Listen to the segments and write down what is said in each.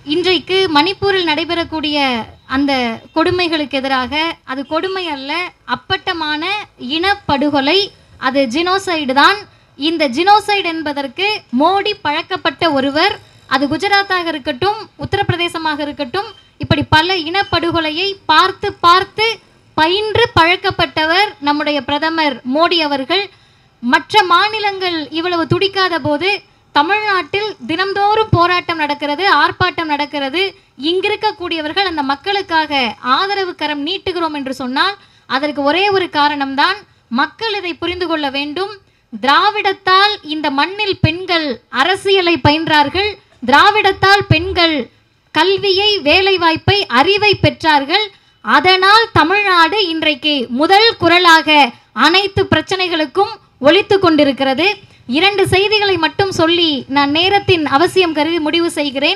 இன்றைக்கு மணிப்பூரில் நடைபெறக்கூடிய அந்த கொடுமைகளுக்கு எதிராக அது கொடுமை அல்ல அப்பட்டமான இனப்படுகொலை அது ஜினோசைடு தான் இந்த ஜினோசைடு என்பதற்கு மோடி பழக்கப்பட்ட ஒருவர் அது குஜராத்தாக இருக்கட்டும் உத்தரப்பிரதேசமாக இருக்கட்டும் இப்படி பல இனப்படுகொலையை பார்த்து பார்த்து பயின்று பழக்கப்பட்டவர் நம்முடைய பிரதமர் மோடி அவர்கள் மற்ற மாநிலங்கள் இவ்வளவு துடிக்காத போது தமிழ்நாட்டில் தினம்தோறும் போராட்டம் நடக்கிறது ஆர்ப்பாட்டம் நடக்கிறது இங்கிருக்கக்கூடியவர்கள் அந்த மக்களுக்காக ஆதரவு கரம் நீட்டுகிறோம் என்று சொன்னால் அதற்கு ஒரே ஒரு காரணம்தான் மக்கள் இதை புரிந்து கொள்ள வேண்டும் திராவிடத்தால் இந்த மண்ணில் பெண்கள் அரசியலை பயின்றார்கள் திராவிடத்தால் பெண்கள் கல்வியை வேலைவாய்ப்பை அறிவை பெற்றார்கள் அதனால் தமிழ்நாடு இன்றைக்கு முதல் குரலாக அனைத்து பிரச்சனைகளுக்கும் ஒலித்து கொண்டிருக்கிறது இரண்டு செய்திகளை மட்டும் சொல்லி நான் நேரத்தின் அவசியம் கருதி முடிவு செய்கிறேன்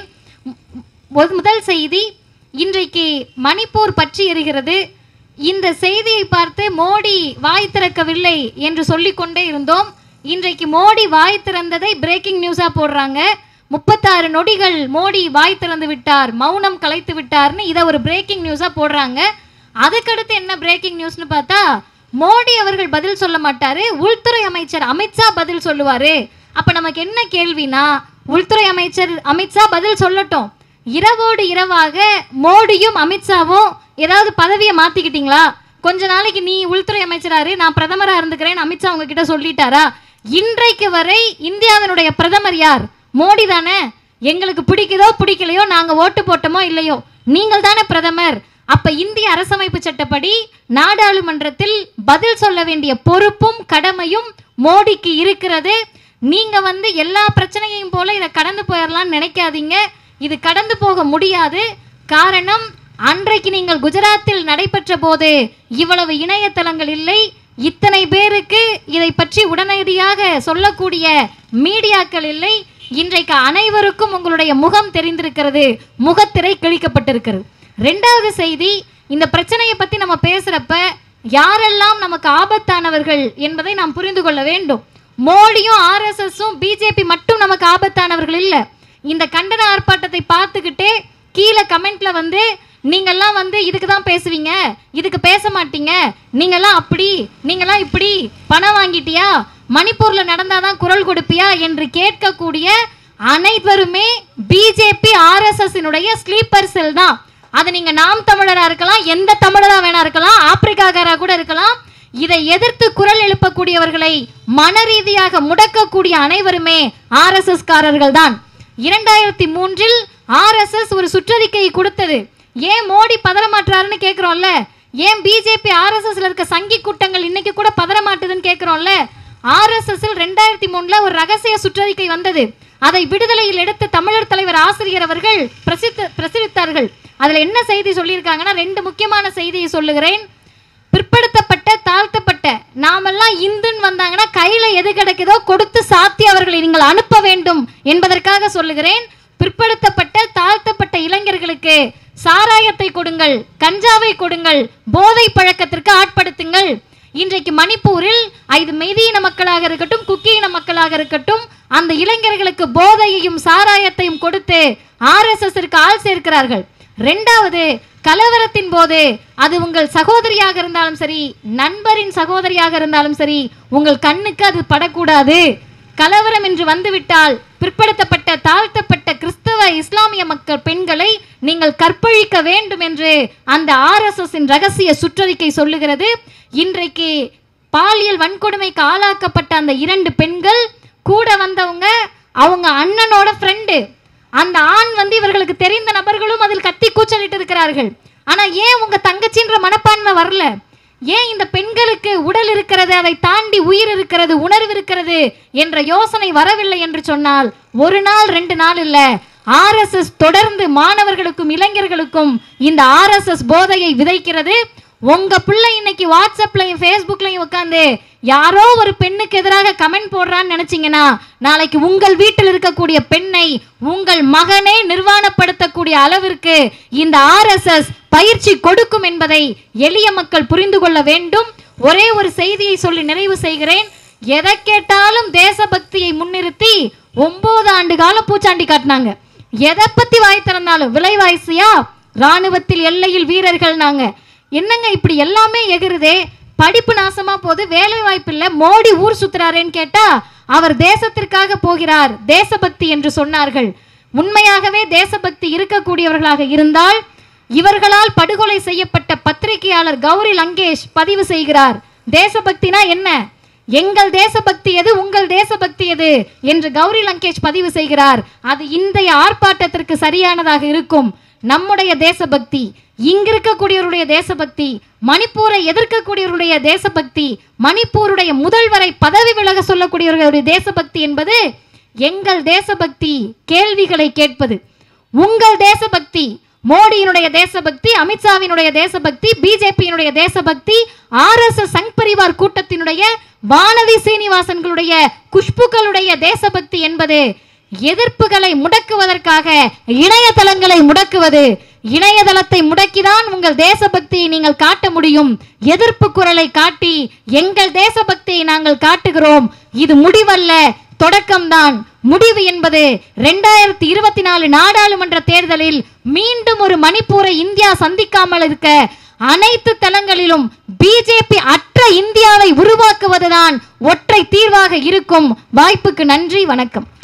மு- முதல் செய்தி இன்றைக்கு மணிப்பூர் பற்றி எரிகிறது இந்த செய்தியை பார்த்து மோடி வாய் திறக்கவில்லை என்று சொல்லிக்கொண்டே இருந்தோம் இன்றைக்கு மோடி வாய் திறந்ததை பிரேக்கிங் நியூஸா போடுறாங்க முப்பத்தாறு நொடிகள் மோடி வாய் திறந்து விட்டார் மௌனம் கலைத்து விட்டார்னு இதை ஒரு பிரேக்கிங் நியூஸா போடுறாங்க அதுக்கடுத்து என்ன பிரேக்கிங் நியூஸ்னு பார்த்தா மோடி அவர்கள் பதில் சொல்ல மாட்டாரு உள்துறை அமைச்சர் அமித்ஷா பதில் சொல்லுவாரு அப்ப நமக்கு என்ன கேள்வினா உள்துறை அமைச்சர் அமித்ஷா பதில் சொல்லட்டும் இரவோடு இரவாக மோடியும் அமித்ஷாவும் ஏதாவது பதவியை மாத்திக்கிட்டீங்களா கொஞ்ச நாளைக்கு நீ உள்துறை அமைச்சராரு நான் பிரதமரா இருந்துக்கிறேன் அமித்ஷா உங்ககிட்ட சொல்லிட்டாரா இன்றைக்கு வரை இந்தியாவினுடைய பிரதமர் யார் மோடி தானே எங்களுக்கு பிடிக்குதோ பிடிக்கலையோ நாங்க ஓட்டு போட்டோமோ இல்லையோ நீங்கள் தானே பிரதமர் அப்ப இந்திய அரசமைப்பு சட்டப்படி நாடாளுமன்றத்தில் பதில் சொல்ல வேண்டிய பொறுப்பும் கடமையும் மோடிக்கு இருக்கிறது நீங்க வந்து எல்லா பிரச்சனையையும் போல இதை கடந்து போயிடலாம்னு நினைக்காதீங்க இது கடந்து போக முடியாது காரணம் அன்றைக்கு நீங்கள் குஜராத்தில் நடைபெற்ற போது இவ்வளவு இணையதளங்கள் இல்லை இத்தனை பேருக்கு இதை பற்றி உடனடியாக சொல்லக்கூடிய மீடியாக்கள் இல்லை இன்றைக்கு அனைவருக்கும் உங்களுடைய முகம் தெரிந்திருக்கிறது முகத்திரை கிழிக்கப்பட்டிருக்கிறது ரெண்டாவது செய்தி இந்த பிரச்சனையை பத்தி நம்ம பேசுறப்ப யாரெல்லாம் நமக்கு ஆபத்தானவர்கள் என்பதை நாம் புரிந்து கொள்ள வேண்டும் மோடியும் ஆர்எஸ்எஸும் பிஜேபி மட்டும் நமக்கு ஆபத்தானவர்கள் இல்ல இந்த கண்டன ஆர்ப்பாட்டத்தை பார்த்துக்கிட்டே கீழே கமெண்ட்ல வந்து நீங்கெல்லாம் வந்து இதுக்கு தான் பேசுவீங்க இதுக்கு பேச மாட்டீங்க நீங்கெல்லாம் அப்படி நீங்கெல்லாம் இப்படி பணம் வாங்கிட்டியா மணிப்பூர்ல நடந்தாதான் குரல் கொடுப்பியா என்று கேட்கக்கூடிய அனைவருமே பிஜேபி ஆர்எஸ்எஸ் ஸ்லீப்பர் செல் தான் அது நீங்க நாம் தமிழரா இருக்கலாம் எந்த தமிழரா வேணா இருக்கலாம் ஆப்பிரிக்காக்காரா கூட இருக்கலாம் இதை எதிர்த்து குரல் எழுப்பக்கூடியவர்களை மன ரீதியாக முடக்கக்கூடிய அனைவருமே ஆர்எஸ்எஸ் காரர்கள் தான் இரண்டாயிரத்தி மூன்றில் ஆர்எஸ்எஸ் ஒரு சுற்றறிக்கையை கொடுத்தது ஏன் மோடி பதறமாற்றாருன்னு கேக்குறோம்ல ஏன் பிஜேபி ஆர்எஸ்எஸ்ல இருக்க சங்கி கூட்டங்கள் இன்னைக்கு கூட பதறமாட்டுதுன்னு கேக்குறோம்ல ஆர்எஸ்எஸ் ரெண்டாயிரத்தி மூணுல ஒரு ரகசிய சுற்றறிக்கை வந்தது அதை விடுதலையில் எடுத்து தமிழர் தலைவர் ஆசிரியர் அவர்கள் பிரசித்த பிரசுரித்தார்கள் அதுல என்ன செய்தி சொல்லியிருக்காங்கன்னா ரெண்டு முக்கியமான செய்தியை சொல்லுகிறேன் பிற்படுத்தப்பட்ட தாழ்த்தப்பட்ட நாமெல்லாம் இந்துன்னு வந்தாங்கன்னா கையில எது கிடைக்குதோ கொடுத்து சாத்தி அவர்களை நீங்கள் அனுப்ப வேண்டும் என்பதற்காக சொல்லுகிறேன் பிற்படுத்தப்பட்ட தாழ்த்தப்பட்ட இளைஞர்களுக்கு சாராயத்தை கொடுங்கள் கஞ்சாவை கொடுங்கள் போதை பழக்கத்திற்கு ஆட்படுத்துங்கள் இன்றைக்கு மணிப்பூரில் இது மெய்தியின மக்களாக இருக்கட்டும் குக்கியின மக்களாக இருக்கட்டும் அந்த இளைஞர்களுக்கு போதையையும் சாராயத்தையும் கொடுத்து ஆர்எஸ்எஸ் ஆள் சேர்க்கிறார்கள் ரெண்டாவது கலவரத்தின் போது அது உங்கள் சகோதரியாக இருந்தாலும் சரி நண்பரின் சகோதரியாக இருந்தாலும் சரி உங்கள் கண்ணுக்கு அது படக்கூடாது கலவரம் என்று வந்துவிட்டால் பிற்படுத்தப்பட்ட தாழ்த்தப்பட்ட கிறிஸ்தவ இஸ்லாமிய மக்கள் பெண்களை நீங்கள் கற்பழிக்க வேண்டும் என்று அந்த ஆர்எஸ்எஸ் ரகசிய சுற்றறிக்கை சொல்லுகிறது இன்றைக்கு பாலியல் வன்கொடுமைக்கு ஆளாக்கப்பட்ட அந்த இரண்டு பெண்கள் கூட வந்தவங்க அவங்க அண்ணனோட ஃப்ரெண்டு அந்த ஆண் வந்து இவர்களுக்கு தெரிந்த நபர்களும் அதில் கத்தி கூச்சலிட்டு இருக்கிறார்கள் ஆனா ஏன் உங்க தங்கச்சின்ற மனப்பான்மை வரல ஏன் இந்த பெண்களுக்கு உடல் இருக்கிறது அதை தாண்டி உயிர் இருக்கிறது உணர்வு இருக்கிறது என்ற யோசனை வரவில்லை என்று சொன்னால் ஒரு நாள் ரெண்டு நாள் இல்ல ஆர்எஸ்எஸ் தொடர்ந்து மாணவர்களுக்கும் இளைஞர்களுக்கும் இந்த ஆர்எஸ்எஸ் போதையை விதைக்கிறது உங்க பிள்ளை இன்னைக்கு வாட்ஸ்அப்லயும் ஃபேஸ்புக்லயும் உட்காந்து யாரோ ஒரு பெண்ணுக்கு எதிராக கமெண்ட் போடுறான்னு நினைச்சீங்கன்னா நாளைக்கு உங்கள் வீட்டில் இருக்கக்கூடிய பெண்ணை உங்கள் மகனே நிர்வாணப்படுத்தக்கூடிய அளவிற்கு இந்த ஆர்எஸ்எஸ் பயிற்சி கொடுக்கும் என்பதை எளிய மக்கள் புரிந்து கொள்ள வேண்டும் ஒரே ஒரு செய்தியை சொல்லி நிறைவு செய்கிறேன் எதை கேட்டாலும் தேசபக்தியை முன்னிறுத்தி ஒன்பது ஆண்டு காலம் பூச்சாண்டி காட்டினாங்க எதை பத்தி வாய் திறந்தாலும் விலைவாசியா ராணுவத்தில் எல்லையில் வீரர்கள் நாங்க என்னங்க இப்படி எல்லாமே எகுறுதே படிப்பு நாசமா போது வேலை வாய்ப்பு இல்ல மோடி ஊர் சுத்துறாரேன்னு கேட்டா அவர் தேசத்திற்காக போகிறார் தேசபக்தி என்று சொன்னார்கள் உண்மையாகவே தேசபக்தி இருக்கக்கூடியவர்களாக இருந்தால் இவர்களால் படுகொலை செய்யப்பட்ட பத்திரிகையாளர் கௌரி லங்கேஷ் பதிவு செய்கிறார் தேசபக்தினா என்ன எங்கள் தேசபக்தி எது உங்கள் தேசபக்தி எது என்று கௌரி லங்கேஷ் பதிவு செய்கிறார் அது இன்றைய ஆர்ப்பாட்டத்திற்கு சரியானதாக இருக்கும் நம்முடைய தேசபக்தி இங்கிருக்கக்கூடியவருடைய தேசபக்தி மணிப்பூரை எதிர்க்கக்கூடியவருடைய தேசபக்தி மணிப்பூருடைய முதல்வரை பதவி விலக சொல்லக்கூடியவர்களுடைய தேசபக்தி என்பது எங்கள் தேசபக்தி கேள்விகளை கேட்பது உங்கள் தேசபக்தி மோடியினுடைய தேசபக்தி அமித்ஷாவினுடைய தேசபக்தி பிஜேபியினுடைய தேசபக்தி R S S Sangh Parivar கூட்டத்தினுடைய வானதி சீனிவாசன்களுடைய குஷ்புக்களுடைய தேசபக்தி என்பது எதிர்ப்புகளை முடக்குவதற்காக இணையதளங்களை முடக்குவது இணையதளத்தை முடக்கிதான் உங்கள் தேசபக்தியை நீங்கள் காட்ட முடியும் எதிர்ப்பு குரலை காட்டி எங்கள் தேசபக்தியை நாங்கள் காட்டுகிறோம் இது முடிவல்ல தொடக்கம்தான் முடிவு என்பது ரெண்டாயிரத்தி இருபத்தி நாலு நாடாளுமன்ற தேர்தலில் மீண்டும் ஒரு மணிப்பூரை இந்தியா சந்திக்காமல் இருக்க அனைத்து தளங்களிலும் பிஜேபி அற்ற இந்தியாவை உருவாக்குவதுதான் ஒற்றை தீர்வாக இருக்கும் வாய்ப்புக்கு நன்றி வணக்கம்